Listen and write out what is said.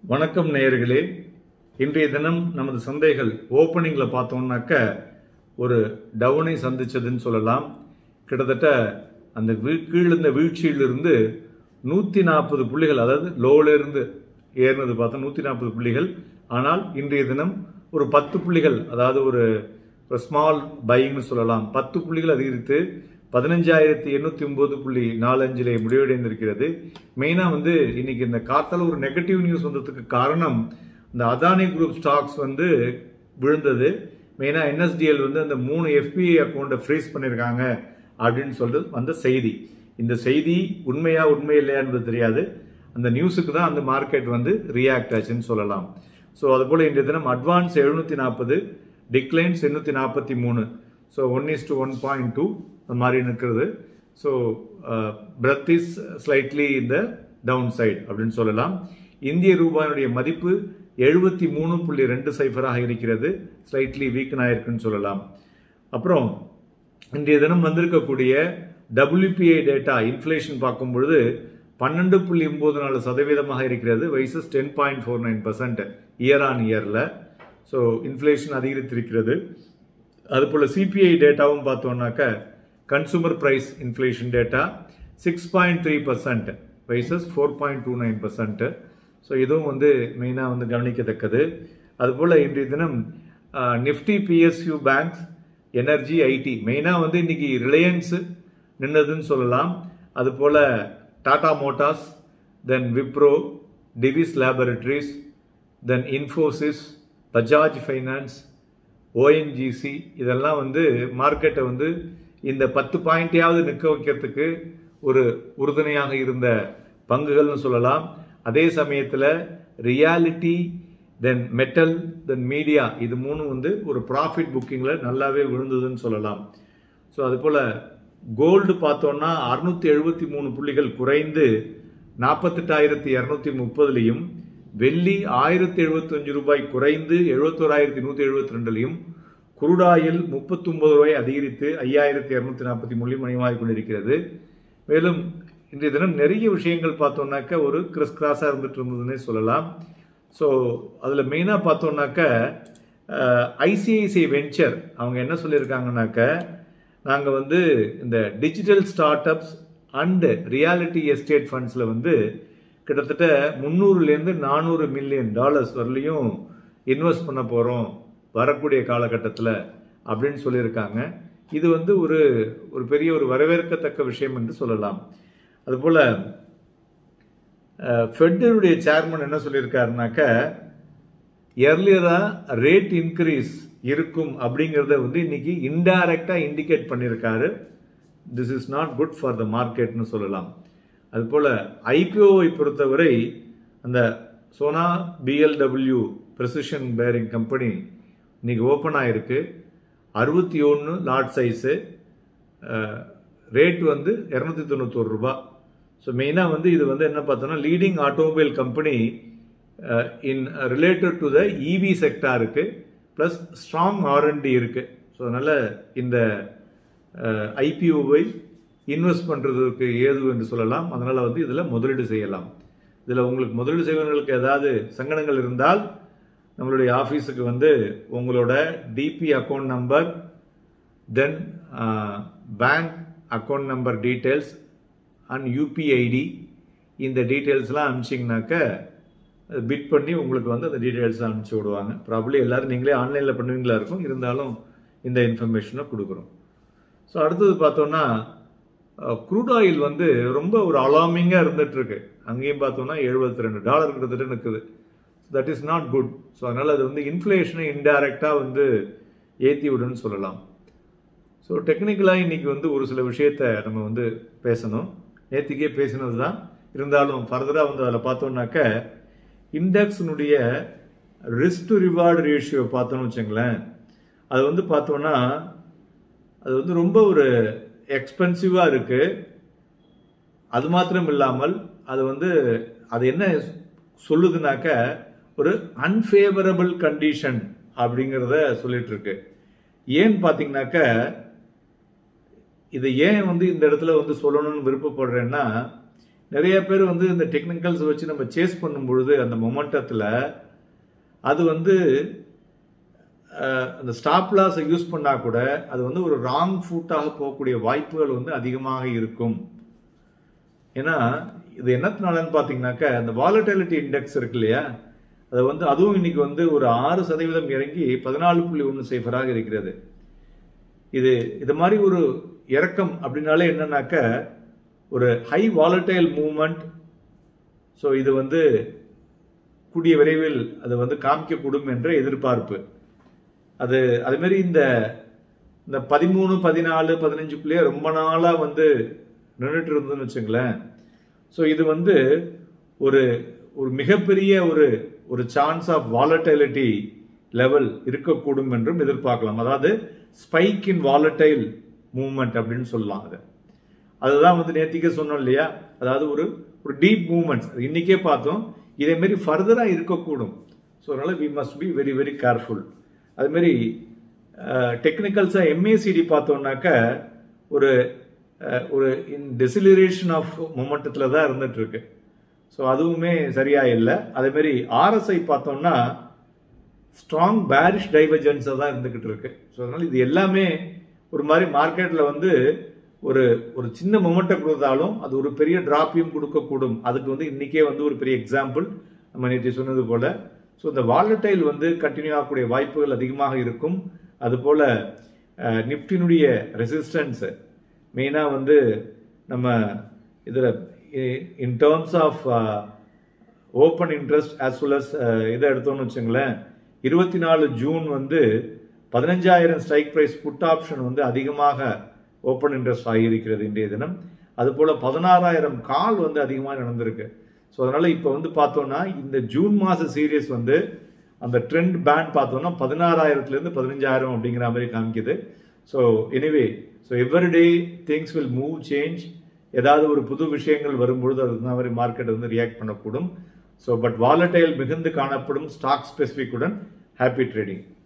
வணக்கம் நேயர்களே இன்றைய தினம் நமது சந்தைகள் ஓப்பனிங்கில் பார்த்தோம்னாக்க ஒரு டவுனை சந்திச்சதுன்னு சொல்லலாம் கிட்டத்தட்ட அந்த வீ- கீழிருந்த வீழ்ச்சியிலிருந்து நூற்றி நாற்பது புள்ளிகள் அதாவது லோல இருந்து ஏறினது பார்த்தா நூற்றி நாற்பது புள்ளிகள் ஆனால் இன்றைய தினம் ஒரு பத்து புள்ளிகள் அதாவது ஒரு ஸ்மால் பையிங்னு சொல்லலாம் பத்து புள்ளிகள் அதிகரித்து பதினஞ்சாயிரத்தி எண்ணூற்றி ஒம்பது புள்ளி நாலஞ்சிலே முடிவடைந்திருக்கிறது மெயினாக வந்து இன்னைக்கு இந்த காத்தால ஒரு நெகட்டிவ் நியூஸ் வந்ததுக்கு காரணம் இந்த அதானி குரூப் ஸ்டாக்ஸ் வந்து விழுந்தது மெயினாக என்எஸ்டிஎல் வந்து அந்த மூணு எஃபிஐ அக்கௌண்ட்டை ஃப்ரீஸ் பண்ணியிருக்காங்க அப்படின்னு சொல்லிட்டு வந்த செய்தி இந்த செய்தி உண்மையா உண்மை இல்லையா என்பது தெரியாது அந்த நியூஸுக்கு தான் அந்த மார்க்கெட் வந்து ரியாக்ட் ஆச்சுன்னு சொல்லலாம் ஸோ அதுபோல் இன்றைய தினம் அட்வான்ஸ் எழுநூற்றி நாற்பது டிக்ளைன்ஸ் எண்ணூற்றி நாற்பத்தி மூணு so one is to one point two அந்த மாதிரி நிற்கிறது ஸோ பிரத் இஸ் ஸ்லைட்லி இந்த டவுன் சைடு அப்படின்னு சொல்லலாம் இந்திய ரூபாயினுடைய மதிப்பு எழுபத்தி மூணு புள்ளி ரெண்டு சைஃபராக இருக்கிறது ஸ்லைட்லி வீக்கன் ஆயிருக்குன்னு சொல்லலாம் அப்புறம் இன்றைய தினம் வந்திருக்கக்கூடிய WPI டேட்டா இன்ஃப்ளேஷன் பார்க்கும் பொழுது பன்னெண்டு புள்ளி ஒன்பது நாலு சதவீதமாக இருக்கிறது versus ten point four nine percent year on இயரில் ஸோ இன்ஃப்ளேஷன் அதிகரித்திருக்கிறது அதுபோல் சிபிஐ டேட்டாவும் பார்த்தோம்னாக்க consumer price inflation data six point three percent versus four point two nine percent so இதுவும் வந்து மெயினாக வந்து கவனிக்கத்தக்கது அதுபோல் இன்றைய தினம் Nifty PSU banks energy IT மெயினாக வந்து இன்னைக்கு ரிலையன்ஸ் நின்னதுன்னு சொல்லலாம் அதுபோல் Tata Motors then Wipro Divi's Laboratories then Infosys Bajaj Finance ONGC இதெல்லாம் வந்து மார்க்கெட்டை வந்து இந்த பத்து பாயிண்ட்டையாவது நிற்க வைக்கிறதுக்கு ஒரு உறுதுணையாக இருந்த பங்குகள்னு சொல்லலாம் அதே சமயத்தில் reality then metal then media இது மூணும் வந்து ஒரு ப்ராஃபிட் புக்கிங்கில் நல்லாவே விழுந்ததுன்னு சொல்லலாம் ஸோ அதுபோல் கோல்டு பார்த்தோன்னா அறுநூத்தி எழுபத்தி மூணு புள்ளிகள் குறைந்து நாற்பத்தெட்டாயிரத்தி இரநூத்தி முப்பதுலையும் வெள்ளி ஆயிரத்தி எழுபத்தஞ்சு ரூபாய் குறைந்து எழுபத்தோராயிரத்தி நூற்றி எழுபத்தி ரெண்டுலையும் குருடாயில் முப்பத்தொன்பது ரூபாய் அதிகரித்து ஐயாயிரத்தி இரநூத்தி நாற்பத்தி மூணுலையும் மணிமாறி கொண்டிருக்கிறது மேலும் இன்றைய தினம் நிறைய விஷயங்கள் பார்த்தோம்னாக்க ஒரு கிறிஸ் கிராஸாக இருந்துட்டு இருந்ததுன்னே சொல்லலாம் ஸோ அதில் மெயினாக பார்த்தோம்னாக்க ஐசிஐசிஐ வெஞ்சர் அவங்க என்ன சொல்லியிருக்காங்கனாக்க நாங்கள் வந்து இந்த digital start ups and realty estate ஃபண்ட்ஸில் வந்து கிட்டத்தட்ட முந்நூறுலேருந்து நானூறு மில்லியன் டாலர்ஸ் வரலையும் இன்வெஸ்ட் பண்ண போகிறோம் வரக்கூடிய காலகட்டத்தில் அப்படின்னு சொல்லியிருக்காங்க இது வந்து ஒரு ஒரு பெரிய ஒரு வரவேற்கத்தக்க விஷயம் என்று சொல்லலாம் அதுபோல் ஃபெட்டருடைய சேர்மன் என்ன சொல்லியிருக்காருனாக்க எர்லியராக ரேட் இன்க்ரீஸ் இருக்கும் அப்படிங்கிறத வந்து இன்னைக்கு இன்டைரக்டாக இண்டிகேட் பண்ணியிருக்காரு this is not good for the மார்க்கெட்னு சொல்லலாம் அதுபோல் ஐபிஓவை பொறுத்தவரை அந்த Sona BLW precision bearing company இன்னைக்கு ஓப்பன் ஆயிருக்கு அறுபத்தி ஒன்று லாட் சைஸு ரேட் வந்து இரநூத்தி தொண்ணூத்தொரு ரூபா ஸோ மெயினாக வந்து இது வந்து என்ன பார்த்தோன்னா leading automobile company in related to the EV செக்டாருக்கு ப்ளஸ் ஸ்ட்ராங் ஆர்என்டி இருக்குது ஸோ அதனால் இந்த ஐபிஓவை இன்வெஸ்ட் பண்ணுறதுக்கு ஏது என்று சொல்லலாம் அதனால் வந்து இதில் முதலீடு செய்யலாம் இதில் உங்களுக்கு முதலீடு செய்வர்களுக்கு ஏதாவது சங்கடங்கள் இருந்தால் நம்மளுடைய ஆஃபீஸுக்கு வந்து உங்களோட DP account number then bank account number details and UPI ID இந்த டீட்டெயில்ஸ்லாம் அனுப்பிச்சிங்கனாக்க பிட் பண்ணி உங்களுக்கு வந்து அந்த டீட்டெயில்ஸ் அனுப்பிச்சி விடுவாங்க ப்ராப்ளி எல்லாரும் நீங்களே ஆன்லைனில் பண்ணுவீங்களா இருக்கும் இருந்தாலும் இந்த இன்ஃபர்மேஷனை கொடுக்குறோம் ஸோ அடுத்தது பார்த்தோன்னா க்ரூட் ஆயில் வந்து ரொம்ப ஒரு அலாமிங்காக இருந்துட்டு இருக்கு அங்கேயும் பார்த்தோம்னா எழுபத்தி ரெண்டு டாலர் கிட்டத்தட்ட நிற்குது that is not good so அதனால் அது வந்து இன்ஃப்ளேஷனை இன்டைரக்டாக வந்து ஏற்றி விடுன்னு சொல்லலாம் ஸோ டெக்னிக்கலாக இன்னைக்கு வந்து ஒரு சில விஷயத்த நம்ம வந்து பேசணும் நேற்றுக்கே பேசினது தான் இருந்தாலும் ஃபர்தராக வந்து அதில் பார்த்தோம்னாக்க இண்டெக்ஸினுடைய ரிஸ்க் டு ரிவார்டு ரேஷியோ பார்த்தோம்னு வச்சுங்களேன் அது வந்து பார்த்தோம்னா அது வந்து ரொம்ப ஒரு எக்ஸ்பென்சிவாக இருக்குது அது மாத்திரம் இல்லாமல் அது வந்து அது என்ன சொல்லுதுனாக்க ஒரு அன்ஃபேவரபிள் கண்டிஷன் அப்படிங்கிறத சொல்லிட்டு இருக்கு ஏன்னு பார்த்தீங்கன்னாக்க இதை ஏன் வந்து இந்த இடத்துல வந்து சொல்லணும்னு விருப்பப்படுறேன்னா நிறைய பேர் வந்து இந்த டெக்னிக்கல்ஸ் வச்சு நம்ம சேஸ் பண்ணும் பொழுது அந்த மொமெண்டத்தில் அது வந்து அஹ், அந்த ஸ்டாப் லாஸை யூஸ் பண்ணால் கூட அது வந்து ஒரு ராங் ஃபூட்டாக போகக்கூடிய வாய்ப்புகள் வந்து அதிகமாக இருக்கும் ஏன்னா இது என்னத்தினாலன்னு பார்த்தீங்கன்னாக்கா அந்த வாலட்டிலிட்டி இண்டெக்ஸ் இருக்கு இல்லையா அது வந்து அதுவும் இன்னைக்கு வந்து ஒரு ஆறு சதவீதம் இறங்கி பதினாலு புள்ளி ஒன்று சைஃபராக இருக்கிறது இது இது மாதிரி ஒரு இறக்கம் அப்படின்னாலே என்னன்னாக்க ஒரு ஹை வாலட்டைல் மூவ்மெண்ட் ஸோ இது வந்து கூடிய விரைவில் அது வந்து காமிக்கக்கூடும் என்ற எதிர்பார்ப்பு அது அது மாதிரி இந்த இந்த பதிமூணு பதினாலு பதினஞ்சுக்குள்ளேயே ரொம்ப நாளாக வந்து நின்றுட்டு இருந்ததுன்னு வச்சுங்களேன் ஸோ இது வந்து ஒரு ஒரு மிகப்பெரிய ஒரு ஒரு சான்ஸ் ஆஃப் வாலட்டிலிட்டி லெவல் இருக்கக்கூடும் என்றும் எதிர்பார்க்கலாம் அதாவது ஸ்பைக் இன் வாலட்டைல் மூவ்மெண்ட் அப்படின்னு சொல்லலாம் அதை அதுதான் வந்து நேத்திக்கே சொன்னோம் இல்லையா அதாவது ஒரு ஒரு டீப் மூவ்மெண்ட்ஸ் இன்னைக்கே பார்த்தோம் இதே மாதிரி ஃபர்தராக இருக்கக்கூடும் ஸோ அதனால we must be very very careful அதுமாரி டெக்னிக்கல்ஸாக எம்ஏசிடி பார்த்தோம்னாக்க ஒரு அஹ், ஒரு இன் டெசிலரேஷன் ஆஃப் மொமெண்டத்தில் தான் இருந்துட்டு இருக்கு ஸோ அதுவுமே சரியா இல்லை அதேமாரி ஆர்எஸ்ஐ பார்த்தோம்னா ஸ்ட்ராங் பேரிஷ் டைவர்ஜென்ஸாக தான் இருந்துக்கிட்டு இருக்கு ஸோ அதனால இது எல்லாமே ஒரு மாதிரி மார்க்கெட்டில் வந்து ஒரு ஒரு சின்ன மொமெண்ட்டை கொடுத்தாலும் அது ஒரு பெரிய டிராப்பையும் கொடுக்கக்கூடும் அதுக்கு வந்து இன்னைக்கே வந்து ஒரு பெரிய எக்ஸாம்பிள் நம்ம நேற்று சொன்னது போல ஸோ இந்த வாலட்டைல் வந்து கண்டினியூ ஆகக்கூடிய வாய்ப்புகள் அதிகமாக இருக்கும் அதுபோல நிஃப்டினுடைய ரெசிஸ்டன்ஸ் மெயினாக வந்து நம்ம இதில் in terms of open interest as well as இதை எடுத்தோம்னு வச்சுங்களேன் இருபத்தி நாலு ஜூன் வந்து பதினஞ்சாயிரம் ஸ்ட்ரைக் ப்ரைஸ் புட் ஆப்ஷன் வந்து அதிகமாக ஓப்பன் இன்ட்ரெஸ்ட் ஆகியிருக்கிறது இன்றைய தினம் அதுபோல் பதினாறாயிரம் கால் வந்து அதிகமாக நடந்திருக்கு ஸோ அதனால் இப்போ வந்து பார்த்தோம்னா இந்த ஜூன் மாத சீரியஸ் வந்து அந்த ட்ரெண்ட் பேண்ட் பார்த்தோம்னா பதினாறாயிரத்துலேருந்து பதினஞ்சாயிரம் அப்படிங்கிற மாதிரி காமிக்குது so anyway so every day things will move change ஏதாவது ஒரு புது விஷயங்கள் வரும்பொழுது அது தகுந்த மாதிரி மார்க்கெட் வந்து ரியாக்ட் பண்ணக்கூடும் ஸோ பட் வாலட்டைல் மிகுந்து காணப்படும் ஸ்டாக் ஸ்பெசிஃபிக்குடன் ஹாப்பி ட்ரேடிங்